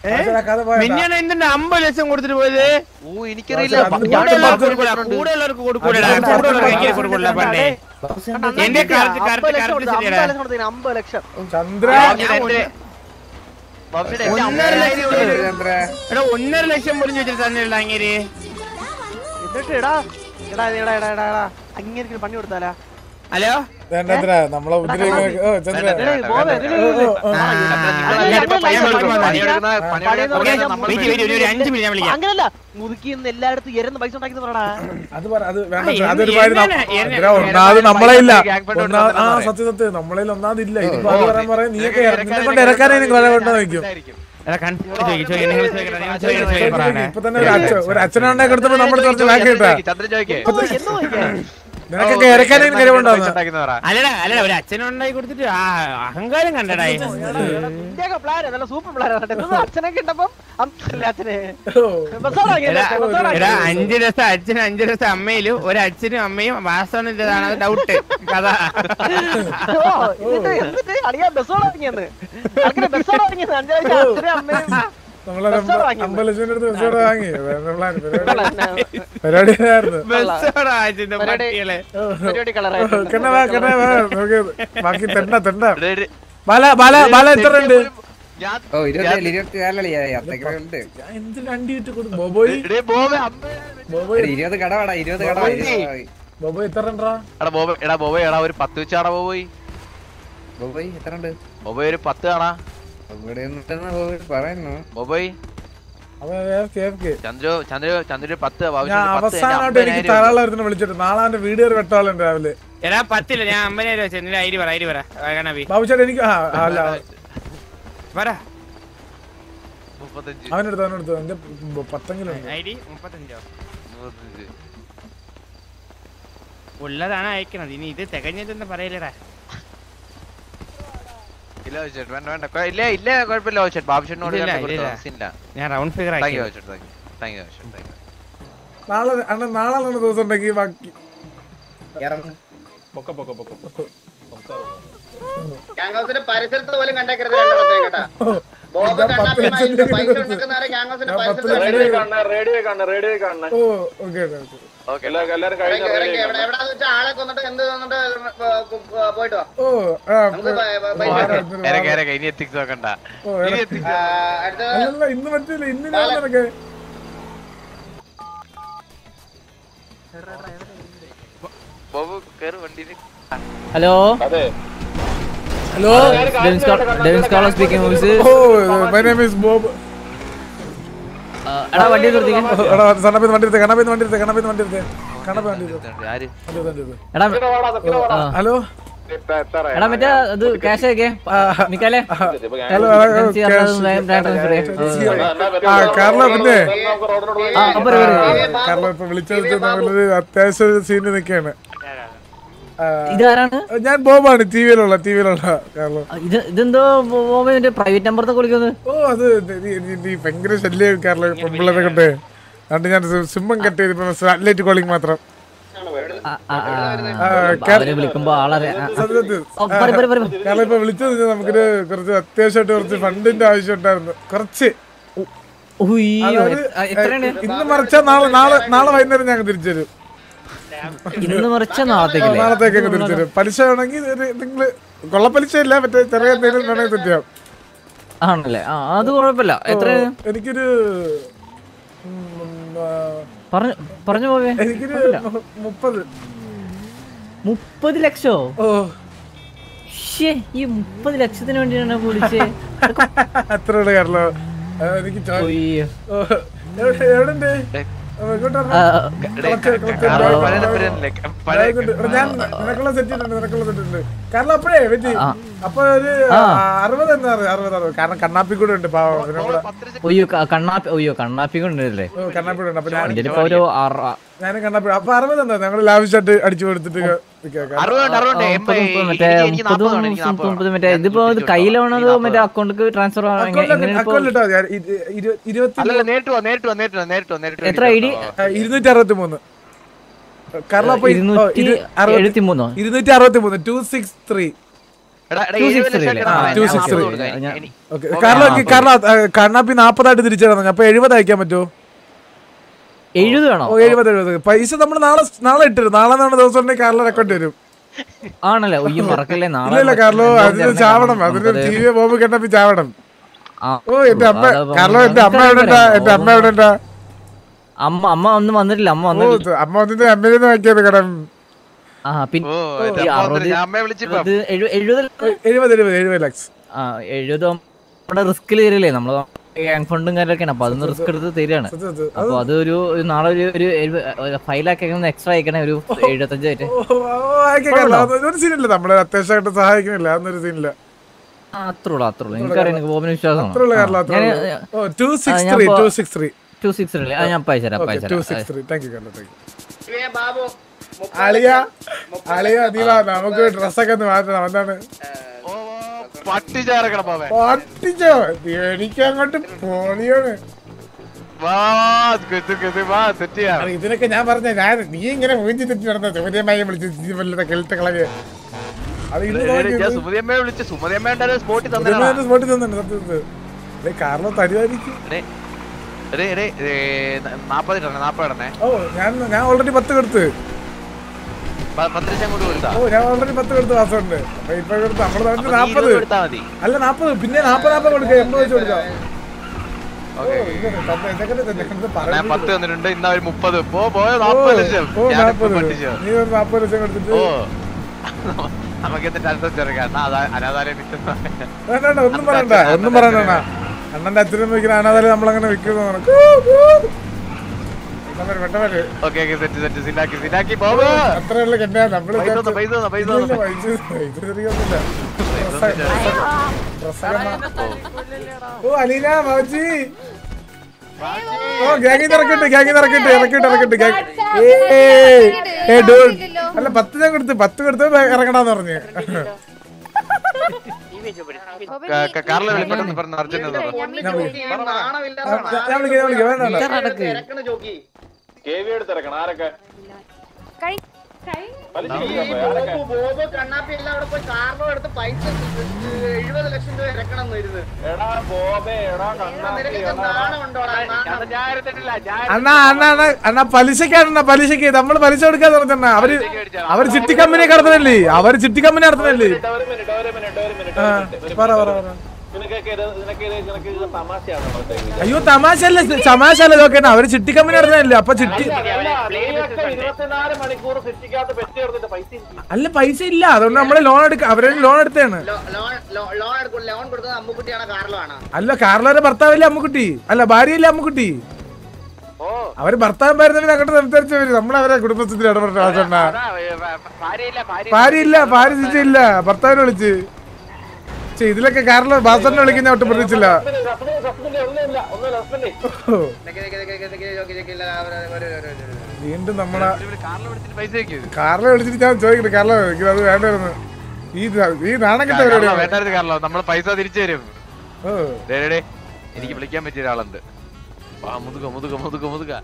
കഥ പോയതാ. മിന്നാണ് എന്തിന്റെ അമ്പത് ലക്ഷം കൊടുത്തിട്ട് പോയത് ഓ എനിക്കറിയില്ല അത് പ- ഞാൻ കൂടെയുള്ളവർക്ക് പത്ത് കൊടുക്കൂല കൂടെയുള്ളവർക്ക് കൊടുക്കൂലടാ അത് പത്ത് കൂടെയുള്ളവർക്ക് പത്ത് എങ്ങനെ കൊടുക്കൂല പണ്ടേ എന്റെ കറക്റ്റ് കറക്റ്റ് കറക്റ്റ് ശരിയാ അമ്പത് ലക്ഷം ചന്ദ്ര ബാബുജിയുടെ എന്റെ- ബാബുജിയുടെ എന്റെ ഒന്നര അമ്മയുടെ ലക്ഷം ID ഉണ്ട്. ചന്ദ്ര എടാ ഒന്നര ലക്ഷം പൊളിഞ്ഞു വെച്ചിട്ട് തന്നെയുള്ള അങ്ങേര് എന്നിട്ട് എടാ എടാ എടാ എടാ എടാ എടാ അങ്ങനെ പണി കൊടുത്താലാ ഹലോ വേണ്ട ചന്ദ്ര നമ്മളെ ഉദ്രവിക്കുന്ന ഓ ചന്ദ്ര വേണ്ട, എടേ, വേണ്ട, പോവേ, വേണ്ട, ഇതില് വേണ്ട. ഇതില്. ഓ, ആ, നിങ്ങൾ അല്ല, ഇപ്പൊ പയ്യൻ വിളിക്കുമ്പോ വന്നാ മതി. പണിയെടുക്കുന്ന പണിയെടുക്കുന്ന ഓക്കേ, സമയത്ത് നമ്മൾ വെയിറ്റ് വെയിറ്റ് ഒരു അഞ്ച് മിനിറ്റ് ഞാൻ വിളിക്കാം അങ്ങനല്ല മുതുക്കി ഇന്ന് എല്ലായിടത്തും എരന്ന് പൈസ ഉണ്ടാക്കി പറടാ അത് പറ അത് വേണ്ട ആ, അതൊരു എന്നെ- കാര്യം എന്നെ- ചന്ദ്ര എന്നെ- ഒന്നാമത് നമ്മളെ ഇല്ല gang friend ഒന്നാ ആ ഉണ്ടെന്ന് സത്യം സത്യം നമ്മളെ ഒന്നാമതില്ല ഇതിപ്പോ ഓ, അത് പറയാൻ പറയാം നീയൊക്കെ ഇതൊക്കെ നിന്നെ കൊണ്ട് ഇറക്കാനേ കുറെ കൊണ്ടോ നിൽക്കും ഇതായിരിക്കും. എടാ കൺഫ്യൂസ് ചോദിക്കും ചോദിക്കും നിങ്ങൾ ചോദിക്കട്ടെ നിങ്ങൾ ചോദിക്കട്ടെ ചോദിക്കട്ടെ പറയണേ ഇപ്പൊ തന്നെ ഒരു അച്ഛൻ ഒരു അച്ഛനെ കൊടുത്തപ്പോ നമ്മുടെ കുറച്ച് ബാക്കി കിട്ടാ ചന്ദ്രൻ ചോദിക്കേ എന്ന് നോക്കിയാ നിനക്കൊക്കെ ഇറക്കാനേ കരവുണ്ടാവുന്ന അല്ലടാ അല്ലടാ ഒരു അച്ഛനും ഉണ്ടായി കൊടുത്തിട്ട് ആ അഹങ്കാരം കണ്ടടാ ഇന്ത്യയൊക്കെ പ്ലാൻ നല്ല സൂപ്പർ പ്ലാൻ അച്ഛനെ കിട്ടപ്പം അല്ല അച്ഛനെ ബസ്സോടെ വാങ്ങിയല്ലേ? എടാ ബസ്സോടെ എടാ വാങ്ങിയല്ലേ? അഞ്ചു ദിവസം അച്ഛനും അഞ്ചു ദിവസം അമ്മയിലും ഒരു അച്ഛനും അമ്മയും വാസ്തവനിതാണ് ഡൗട്ട് കഥ ഓ, എന്നിട്ട് എന്നിട്ട് അളിയാ ബസ്സോടെ വാങ്ങിയെന്ന് അങ്ങനെ ബസ്സോടെ വാങ്ങിയത് അഞ്ചാഴ്ച അച്ഛനും അമ്മയും നമ്മളൊരു ബസ്സോടെ വാങ്ങിയത്. അമ്പത് ലക്ഷം അടുത്ത് ബസ്സോടെ വാങ്ങി അതാണ് plan. പരിപാടി കൊള്ളാം. പരിപാടി ആയിരുന്നു ബസ്സോടാ അച്ഛന്റെ പരിപാടി- പട്ടികളെ പരിപാടി കളറായിട്ടുണ്ട്. കണ്ണ വാ കണ്ണ വാ നമുക്ക് ബാക്കി തെണ്ട തെണ്ട ബാല ബാല ബാല എത്ര ഉണ്ട് ഞാൻ ഓ ഇരുപത്തിയേഴ് ഇരുപത്തിനാലല്ലേ അത്രയ്ക്ക് ഉണ്ട് ഞാൻ എന്തിന് അണ്ടി ഇട്ട് കൊടുക്കും ബോബോയ് എടേ ബോബെ അമ്മ ബോബോയ് ഒരു ഇരുപത് കടവാടാ ഇരുപത് കട ബോബോയ് എത്ര ഉണ്ടാ എടാ ബോബെ എടാ ബോബെ എടാ ഒരു പത്ത് വെച്ചാടാ ബോബോയ് ബോബോയ് എത്ര ഉണ്ട് ബോബെ ഒരു പത്ത് കാണാ ഇവിടെ നിന്നിട്ടെന്ന് ബോബോയ് പറയുന്നു ബോബോയ് അവൻ AFK, AFK. ചന്ദ്രു ചന്ദ്രു ചന്ദ്രു പത്ത് ഞാൻ ബാബുശ്ശേരി പത്ത്, എന്റെ അവസാനമായിട്ട് എനിക്ക് അമ്പതിനായിരം രൂപ. തരാളത്തിന് വിളിച്ചിട്ട് നാളെ അവന്റെ വീഡിയോ വെട്ടാളുണ്ട് രാവിലെ എടാ പത്തില്ല ഞാൻ അമ്പതിനായിരം വെച്ചു നിന്റെ ഐഡി പറ ഐഡി പറ കണവി ബാബുച്ചേട്ടൻ എനിക്ക് ആ ആ, അല്ല പറ മുപ്പത്തഞ്ച് അവനെടുത്ത് അവനെടുത്ത് എന്റെ പത്തെങ്കിലും ഉണ്ട് ഐഡി മുപ്പത്തഞ്ചോ മുപ്പത്തഞ്ച് ഉള്ളതാണ് അയക്കണത് ഇനി ഇത് തികഞ്ഞതെന്ന് പറയില്ലടാ ഇല്ല ചോദിച്ചിട്ട് വേണ്ട വേണ്ട കൊ- ഇല്ല ഇല്ല കുഴപ്പമില്ല ചോദിച്ചിട്ട് ബാബുശ്ശേരിനോട് ഇല്ല, ഞാൻ ഇല്ല. കൊടുത്തു ഇല്ല ഞാൻ റൗണ്ട് ഫിഗർ താങ്ക് ആക്കി യു ചോദിച്ചിട്ട് താങ്ക് യു താങ്ക് യു ചോദിച്ചിട്ട് താങ്ക് യു നാളെ അണ്ണൻ നാളെ നല്ല ദിവസം ഉണ്ടെങ്കിൽ ബാക്കി ഗാംഗോസിന്റെ പരിസരത്ത് പോലും കണ്ടേക്കരുത് രണ്ടെണ്ണത്തെ കേട്ടാ ബോബ് ഞാൻ പത്ത് കണ്ണാപ്പി ലക്ഷം മൈൻഡ് പൈസ രൂപ ഉണ്ടാക്കുന്നവരെ ഗാംഗോസിന്റെ ഞാൻ പത്ത് പരിസരത്ത് ലക്ഷം കണ്ടേക്കരുത്. രൂപ- ഓ ഓക്കെ ഓക്കെ ഓക്കെ ഇറങ്ങി, ഇറങ്ങി, എവിടെ- എവിടാന്ന് വെച്ചാ ആളെ കൊന്നിട്ട് എന്ത് കൊന്നിട്ട് പോയിട്ട് വാ ഓ ആ നമുക്ക് പ- പ- പൈസ വാ, തരാം. വാ, ഇറങ്ങി ഇറങ്ങി ഇനി എത്തിക്സ് നോക്കണ്ട ഓ, ഇനി ഇറങ്ങി. എത്തിക്സ് ആ, അടുത്തത് അല്ലല്ല ഇന്ന് പറ്റില്ല ഇന്നിനാ നിനക്ക് ബോബു കേറ് വണ്ടിയിൽ hello hello Devin scholar speaking voice oh my name is Bob എടാ വണ്ടി നിർത്തിക്കാൻ എടാ സണ്ണപ്പിന്ന് വണ്ടി എടുത്തേ കണ്ണപ്പിന്ന് വണ്ടി എടുത്തേ കണ്ണപ്പിന്ന് വണ്ടി എടുത്തേ കണ്ണപ്പ വണ്ടി എടുത്തേ ആര് വണ്ടി എടുത്തേ, വണ്ടി എടുത്തേ. എടാ ആ. ഹലോ എടാ മറ്റേ അത് ക്യാഷ് ആക്കിയേ നിക്കാലേ ഹലോ Currency അറിയാതെ വേഗം transfer ചെയ്യ്. ആ കാർലോ പിന്നെ ആ, അപ്പൊ ഒരു- ഒരു- കാർലോ ഇപ്പൊ വിളിച്ചത് നമ്മളൊരു അത്യാവശ്യം ഒരു സീനിൽ നിൽക്കുകയാണ് ഇതാരാണ് ഞാൻ ബോബാണ് ടി വിയിലുള്ള ടി വിയിലുള്ള കാർലോ ആ, ഇത് ഇതെന്തോ മറ്റേ പ്രൈവറ്റ് നമ്പർ വിളിക്കുന്നത് ഓ അത് നീ- നീ- നീ ഭയങ്കര ശല്യം കാർലോ പെമ്പിള്ളേരെ കൊണ്ട് അതുകൊണ്ട് ഞാൻ സിമ്മം കട്ട് ചെയ്ത് ഇപ്പൊ സാറ്റലൈറ്റ് കോളിംഗ് മാത്രം ആ, ആ, ആ. ആ, അവരെ വിളിക്കുമ്പോ ആളറിയാ ആ, ആ. സത്യത്തിൽ ഓ, പറയ്, പറയ്, പറയ്. കാരണം ഇപ്പൊ വിളിച്ചത് നമുക്കൊരു കുറച്ച് അത്യാവശ്യമായിട്ട് കുറച്ച് ഫണ്ടിന്റെ ആവശ്യം ഉണ്ടായിരുന്നു കുറച്ച് ഉയ്യോ, അതായത് എ- എത്രയാണ് ഇന്ന് മറിച്ചാൽ നാളെ നാളെ നാളെ വൈകുന്നേരം ഞങ്ങൾ തിരിച്ചു തരും ഇന്ന് മറിച്ച നാളത്തേക്കില്ലേ നാളത്തേക്കൊക്കെ തിരിച്ചു തരും പലിശ വേണമെങ്കിൽ നിങ്ങൾ കൊള്ളപ്പലിശ ഇല്ല മറ്റേ ചെറിയ എന്തെങ്കിലും വേണമെങ്കിൽ തെറ്റിയാം ആണല്ലേ ആ അത് കുഴപ്പമില്ല എത്ര എനിക്കൊരു ഉം, ആ, പറഞ്ഞു പറഞ്ഞു പോവേ എനിക്കൊരു മു- മുപ്പത് മുപ്പത് ലക്ഷോ ഓ ശ്ശേ, ഈ മുപ്പത് ലക്ഷത്തിന് വേണ്ടിയാണ് വിളിച്ചേ അത്ര ഉള്ളു കാരണോ എനിക്ക് ചോ- ഉയ്യോ. ഓ, എവിടെ എവിടെ ഉണ്ട് ഇങ്ങോട്ട് വരണം. ആ, കളക്ട് ചെയ്യ്, കളക്ട് ചെയ്യ്. കാർലോ പഴയ നമ്പരല്ലേ പഴയ ബാഗ് ഉണ്ട്. എടാ, ഞാൻ നിനക്കുള്ള സെറ്റ് ഇട്ടുണ്ട് നിനക്കുള്ള സെറ്റ് ഉണ്ട് കാരണം അപ്പഴേ വെറ്റി ആ. അപ്പൊ ഒരു അറുപത് എന്നാ അറുപത് അറുപത് കാരണം കണ്ണാപ്പി കൂടെ ഉണ്ട് പാവം പിന്നെ കൂടെ ഉയ്യോ ക- കണ്ണാപ്പി ഉയ്യോ കണ്ണാപ്പി കൊണ്ടല്ലേ ഓ, കണ്ണാപ്പി കൂടെ ഉണ്ട് അപ്പൊ ഞാൻ എന്റെ ഇപ്പൊ ഒരു അറ- ഞാൻ കണ്ണാപ്പി അപ്പൊ അറുപത് എന്താ ഞങ്ങൾ ലാവിഷായിട്ട് അടിച്ചു കൊടുത്തിട്ട് നിക്കാം. അറുപതുണ്ട് അറുപതുണ്ട് ആ, എൺപത് മുപ്പത് മറ്റേ എനിക്ക് എനിക്ക് മുപ്പത് നാൽപ്പതാണ് എനിക്ക് മുപ്പത് നാൽപ്പത് മറ്റേ ഇതിപ്പോ ഇത് കയ്യിലാണോ അതോ മറ്റേ അക്കൗണ്ടിക്ക് ട്രാൻസ്ഫർ അക്കൗണ്ടിൽ അക്കൗണ്ടിൽ ഇട്ടോ ഞാൻ ഇ- ഇരു- ഇരുപത്തി അല്ലല്ല നേരിട്ട് വാ നേരിട്ട് വാ നേരിട്ട് വാ നേരിട്ട് വാ നേരിട്ട് എത്ര ഐ ഡി ആ, ഇരുന്നൂറ്റി അറുപത്തി മൂന്ന് കാരണം അപ്പൊ ഇത്- ഓ, ഇരുന്നൂറ്റി ഇത് അറുപത്തി- എഴുപത്തി മൂന്നോ ഇരുന്നൂറ്റി അറുപത്തി മൂന്ന് ടു സിക്സ് ത്രീ എടാ, എടാ, Two എഴുപത് six ലക്ഷം three എടുക്കണം. ആ, ഞാൻ two six നാപ്പത് three. കൊടുക്കാം. ഞാൻ- ഇനി- ഓക്കെ ഓ, കാർലോ ആ, കാർലോ കണ്ണാപ്പി നാപ്പതായിട്ട് തിരിച്ചു കിടന്നു അപ്പൊ എഴുപത് അയക്കാൻ പറ്റുമോ എഴുപത് വേണോ ഓ എഴുപത് എഴുപത് പൈസ നമ്മൾ നാളെ നാളെ ഇട്ടുതരും നാളെ നാളെ ദിവസം ഉണ്ടെങ്കിൽ കാർലോ അക്കൗണ്ട് വരും ആണല്ലേ ഒയ്യോ മറക്കല്ലേ ഇല്ല നാളെ ഇല്ല കാർലോ എന്താ അതിന് പറഞ്ഞേ, ചാവണം നമുക്ക് അതിന് ടി വി ബോംബ് കെട്ടപ്പി ചാവണം ആ, ഓ എന്റെ അമ്മ അതാ കാർലോ പറഞ്ഞത്. എന്റെ അമ്മ എവിടെ ഉണ്ടാ എന്റെ അമ്മ എവിടെ ഉണ്ടാ അമ്മ അമ്മ ഒന്നും വന്നിട്ടില്ല അമ്മ ഓ വന്നിട്ടില്ല ഇത് അമ്മ വന്നിട്ട് അമ്മയിൽ വാക്കിയത് കടം ആ പിന്നെ ഓ, എന്റെ ഈ അമ്മ അറുപത് വന്നിട്ട് ഞാൻ അമ്മയെ വിളിച്ചിപ്പോ ഇത് എഴു- എഴുപത് എഴുപത് എഴുപത് എഴുപത് ലക്സ് ആ എഴുപത് നമ്മുടെ റിസ്കിൽ തരില്ലേ നമ്മള് ഗ്യാങ് ഫണ്ടും കാര്യമൊക്കെയാണ് അപ്പൊ അതൊന്ന് റിസ്ക് എടുത്ത് തരികയാണ് സത്യം, സത്യം. അപ്പൊ അത് ഒരു ഒരു നാളെ ഒരു ഒരു ഫൈവ് ലാക്ക് ഒക്കെ എക്സ്ട്രാ അയക്കണേ ഒരു എഴുപത്തഞ്ച് ആയിട്ട് ഓ, ഓ, ആയിക്കോ, കാർലോ. അത് ഒരു സീനില്ല നമ്മള് അത്യാവശ്യമായിട്ട് സഹായിക്കുന്നില്ല അതൊന്നൊരു സീനില്ല ആ അത്രേ ഉള്ളൂ അത്രേ ഉള്ളൂ എനിക്കറിയാം എനിക്ക് ബോബിന് അത്രേ ഉള്ളു കാർലോ അത്രേ വിശ്വാസമാണ് ഉള്ളു. ഓ ടു സിക്സ് ഞാൻ ത്രീ ഇപ്പൊ- two six three two six അല്ലേ ആ ഞാൻ പൈസ തരാം ഓക്കെ പൈസ ടു തരാം six three thank you Carlo thank you ഇവേ ബാബു മുപ്പത് അളിയ മുപ്പത് അളിയ ലക്ഷം- നീ വാ നമുക്ക് ഡ്രസ്സൊക്കെ ഒന്ന് മാറ്റണം എന്താണ് ഓ, പട്ടി ചേർക്കണം പോവേ പട്ടിച്ചോ എനിക്ക് അങ്ങോട്ട് പോളിയാണ് വാ കിട്ടു കിട്ടു വാ സെറ്റ് ചെയ്യാം അല്ല, ഇതിനൊക്കെ ഞാൻ പറഞ്ഞ ഞാൻ നീ ഇങ്ങനെ മൂഞ്ചി തെറ്റി നടന്ന ചോദ്യമായി വിളിച്ച് നീ വല്ലത കെൽത്ത കളകെ അത് ഇന്ന് നോക്കി ഞാൻ സുമതിയമ്മയെ വിളിച്ച് സുമതിയമ്മ ഉണ്ടായ സ്പോട്ടിൽ തന്നെ സ്പോട്ടിൽ തന്നെ സത്യത്തിൽ ഡേയ്, കാർലോ തരുമായിരിക്കും നാപ്പത് ഇടണേ നാപ്പത് ഇടണേ ഓ ഞാൻ ഞാൻ ഓൾറെഡി പത്ത് കൊടുത്ത് പ- പത്ത് ലക്ഷം കൊണ്ട് കൊടുത്താ ഓ ഞാൻ ഓൾറെഡി പത്ത് കൊടുത്ത് മാസമുണ്ട് അപ്പൊ ഇപ്പൊ കൊടുത്ത് നമ്മള് അപ്പൊ പറഞ്ഞ നീ നാപ്പത് ഇരുപത് കൊടുത്താ മതി അല്ല നാപ്പത് പിന്നെ നാപ്പത് നാപ്പത് കൊടുക്കാം എൺപത് വെച്ച് കൊടുക്കാം ഓ, ഓക്കേ. ഇങ്ങനെ തന്നെ, ഇതൊക്കെ തന്നെ, ഇതൊക്കെ ഞാൻ പറയുന്നത്. പത്ത് തന്നിട്ടുണ്ട് ഇന്ന് ഒരു മുപ്പത് പോ പോയ ഓ, നാപ്പത് ലക്ഷം ഓ, ഞാനിപ്പോ നാപ്പത്. പറ്റിച്ചു നീ ഒരു നാപ്പത് ലക്ഷം കൊടുത്തിട്ട് ഓ നമുക്ക് എന്നിട്ട് അടുത്ത ചെറുക്കാം അനാഥാലയം നിൽക്കുന്ന വേണ്ട വേണ്ട ഒന്നും പറയണ്ട ഒന്നും പറയണ്ട അണ്ണന്റെ അച്ഛനും വിൽക്കുന്ന അനാഥാലയം നമ്മളങ്ങനെ വിൽക്കുന്നു പെട്ടെന്ന് ഓക്കെ ഓക്കെ സെറ്റ് സെറ്റ് സിനാക്കി സിനാക്കി പോവോ അത്രയുള്ള കെട്ടാ നമ്മള് പൈസ തന്നോ, പൈസ തന്നോ, പൈസ ഇല്ല, ഇല്ല, തന്നോ. പൈസ പൈസ ശരിയൊന്നുമില്ല ഓ അലീന ബാബുജി ഓ ഗ്യാങ്ങിൽ ഇറക്കട്ടെ ഗ്യാങ്ങിൽ ഇറക്കട്ടെ ഇറക്കട്ടെ ഇറക്കട്ടെ ഗ്യാങ് ഏയ് ഏ ഡൂഡ് അല്ല പത്ത് ഞാൻ കൊടുത്ത് പത്ത് കൊടുത്ത് ഇറങ്ങടാന്ന് പറഞ്ഞു കാറിലെ വെളിപ്പെട്ടെന്ന് പറഞ്ഞ അർജുന പോയിട്ട് ജോക്കി ചെയ്യാൻ നാണമില്ലാത്തതാണ്. ഞാൻ വിളിക്കാം ഞാൻ വിളിക്കാം വേണ്ട വേണ്ട. ആരെങ്കിലും ഇറക്കണ ജോക്കി ഈ ബോബ് ബോബ് കണ്ണാപ്പി എല്ലാം അവിടെ പോയി കാർണോ എടുത്ത് പൈസ എഴുപത് ലക്ഷം രൂപ ഇറക്കണം എന്ന് ഇരുന്ന് നിനക്കൊക്കെ നാണം ഉണ്ടോടാ നാണം ഞാൻ എടുത്തിട്ടില്ല ഞാൻ അണ്ണാ അണ്ണാ അണ്ണാ അണ്ണാ പലിശക്കാണ് പലിശക്ക് നമ്മള് പലിശ കൊടുക്കാന്ന് പറഞ്ഞ അവര് അവര് ചിട്ടി കമ്പനി നടത്തുന്നല്ലേ അവര് ചിട്ടി കമ്പനി നടത്തുന്നല്ലേ ആ, പറ പറ പറ അയ്യോ തമാശ അല്ല തമാശ അല്ല ഇതൊക്കെ അവര് ചിട്ടി കമ്പനി നടത്തുന്നല്ലേ അപ്പൊ ചിട്ടി അല്ല പൈസ ഇല്ല അതുകൊണ്ട് നമ്മള് ലോൺ എടുക്ക അവരെ ലോൺ എടുത്താണ് ലോ- ലോൺ ലോ- ലോൺ എടുക്കും ലോൺ കൊടുത്തത് അമ്മുക്കുട്ടിയാണ് കാർലോ ആണ് അല്ല കാർലോരെ ഭർത്താവില്ലേ അമ്മുക്കുട്ടി അല്ല ഭാര്യയില്ലേ അമ്മുക്കുട്ടി അവര് ഭർത്താവ് വരുന്നവര് അങ്ങോട്ട് സംസാരിച്ചവര് നമ്മളവരെ കുടുംബത്തിൽ ഇടപെട്ട ആവശ്യണ്ട ഭാര്യയില്ല ഭാര്യ ഭാര്യയില്ല ഭാര്യ തിരിച്ചില്ല ഭർത്താവിനെ വിളിച്ച് പക്ഷെ ഇതിലൊക്കെ കാർലോ ബാസറിനെ വിളിക്കുന്ന ഒട്ടും പ്രതീക്ഷിച്ചില്ല ഓ. നിക്ക് നിക്ക് നിക്ക് നിക്ക് നിക്ക് ജോക്കി ജോക്കി ഇല്ല, ഒരു- ഒരു- ഒരു- ഒരു- ഒരു- വീണ്ടും നമ്മളെ കാറിൽ വിളിച്ചിട്ട് പൈസ വെക്കരുത് കാർലെ വിളിച്ചിട്ട് ഞാൻ ചോദിക്കട്ടെ കാർലോ എനിക്ക് അത് വേണ്ടായിരുന്നു ഈ ഈ നാണം കെട്ട പരിപാടിയാണ് വേണ്ടായിരുന്നു കാറിലോ നമ്മള് പൈസ തിരിച്ചു തരും ഓ ഡേ, ഡേ, ഡേ. എനിക്ക് വിളിക്കാൻ പറ്റിയ ഒരാളുണ്ട് വാ മുതുക മുതുക മുതുക മുതുക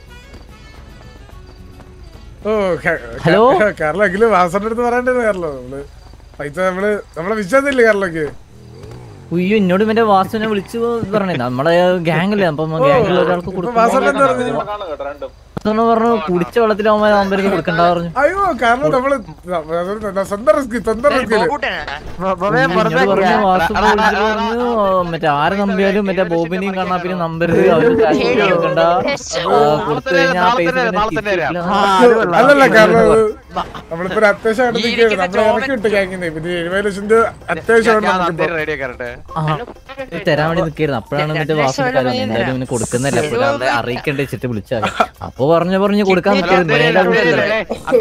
ഓ ക- ഹലോ? ക- കാർലോ എങ്കിലും വാസന്റെ അടുത്ത് പറയണ്ടത് കാർലോ നമ്മള് പൈസ നമ്മള് നമ്മളെ വിശ്വാസമില്ലേ കാർലോക്ക് ഉയ്യോ എന്നോട് മറ്റേ വാസുവിനെ വിളിച്ചു പറഞ്ഞേ നമ്മളെ ഗ്യാങ്ങില്ലേ അപ്പം ഗ്യാങ്ങിൽ ഒരാൾക്ക് കൊടുക്കും വാസന്റെ എന്ത് പറഞ്ഞു വാസു പറഞ്ഞു കുടിച്ച വെള്ളത്തിൽ അവന്മാർ അമ്പരക്ക് കൊടുക്കണ്ട പറഞ്ഞു അയ്യോ കാർലോ നമ്മള് സ്വന്തം റിസ്ക് സ്വന്തം റിസ്കില് എന്നോട് പറഞ്ഞു വാസു ഇപ്പൊ വിളിച്ചിട്ട് പറഞ്ഞു മറ്റേ ആരെ നമ്പിയാലും മറ്റേ ബോബിനെയും കണ്ണാപ്പിനെയും നമ്പരുത് അവര് കാശ് കൊടുക്കണ്ട ആ, കൊടുത്തു കഴിഞ്ഞാൽ ആ പൈസ പിന്നെ നാളെ തന്നെ തിരിച്ച് തരാം. കിട്ടില്ല. അല്ലല്ല കാരണം നമ്മളിപ്പോ ഒരു അത്യാവശ്യം അടുത്ത് നിൽക്കുകയാണ് നമ്മളെ ഇറക്കി വിട്ട് കേൾക്കുന്നത് പിന്നെ എഴുപത് ലക്ഷം രൂപ അത്യാവശ്യമാണ് നമുക്കിപ്പോ റേഡിയോ കറണ്ട് ആ, ഇത് തരാൻ വേണ്ടി നിൽക്കായിരുന്നു അപ്പോഴാണ് മറ്റേ വാസു കാര്യം എന്തായാലും ഇവന് കൊടുക്കുന്നില്ല അപ്പൊ ഒരാളെ അറിയിക്കണ്ടേ വെച്ചിട്ട് വിളിച്ചാൽ അപ്പൊ പറഞ്ഞു പറഞ്ഞു കൊടുക്കാൻ നിൽക്കായിരുന്നു പിന്നെ അതിന്റെ വിളിച്ചല്ലേ.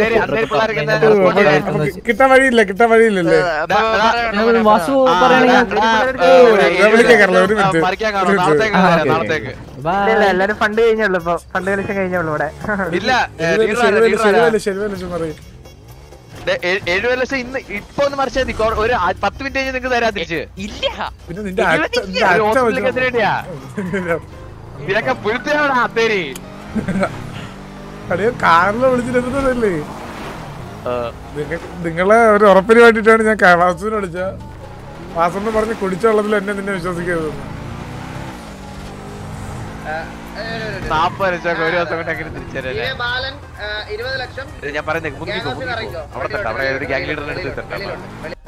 നമുക്ക് കിട്ടാൻ വഴിയില്ല കിട്ടാൻ വഴിയില്ലല്ലേ പിന്നെ വാസു പറയുകയാണെങ്കിൽ ഞാൻ വിളിക്കാം കാർലോ ഒരു മിനിറ്റ് മറിക്കാൻ കാണും നാളത്തേക്ക് തരാം, നാളത്തേക്ക് ബൈ. എല്ലാരും ഫണ്ട് കഴിഞ്ഞുള്ളൂ ഇപ്പൊ ഫണ്ട് കളിച്ചാൽ കഴിഞ്ഞുള്ളൂ ഇവിടെ ഇല്ല ഏ, ശരിവല്ല ലീഡർ ആരാ, ലീഡർ ആരാ? ശരിവല്ല ശരിവല്ല ലക്ഷം പറയും ദേ, ഏ- എഴുപത് ലക്ഷം ഇന്ന് ഇപ്പൊ ഒന്ന് മറിച്ചാൽ മതി കൊ- ഒരു ആ- പത്ത് മിനിറ്റ് കഴിഞ്ഞ് നിങ്ങൾക്ക് തരാൻ തിരിച്ച് ഇല്ല പിന്നെ നിന്റെ അച്ഛ നിന്റെ ഒരു അച്ഛ ഹോസ്പിറ്റലിൽ കേസിന് വേണ്ടിയാ ഇതിനൊക്കെ പുഴുത്തിയാണോ അത്തേരി അടിയോ കാറില് വിളിച്ചിട്ട് എടുത്തതല്ലേ നിങ്ങ- നിങ്ങളെ ഒരു ഉറപ്പിന് വേണ്ടിയിട്ടാണ് ഞാൻ ക- വാസുവിനെ വിളിച്ച വാസെന്ന് പറഞ്ഞ് കുടിച്ച വെള്ളത്തിൽ എന്നെ നിന്നെ വിശ്വസിക്കരുത് നാപ്പത് ലക്ഷം ഒരു ദിവസം കൊണ്ട് അങ്ങനെ തിരിച്ചല്ലേ ഇവേ ബാലൻ ആ, ഇരുപത് ലക്ഷം ഞാൻ പറയുന്നത് മുന്നിൽ പോ, മുന്നിൽ പോ. അവിടെ തന്നെ അവിടെ ഒരു ഗ്യാങ് ലീഡറിനെ എടുത്ത് വെളിയിലോട്ട്, തരണം വെളിയിലോട്ട്, വെളി-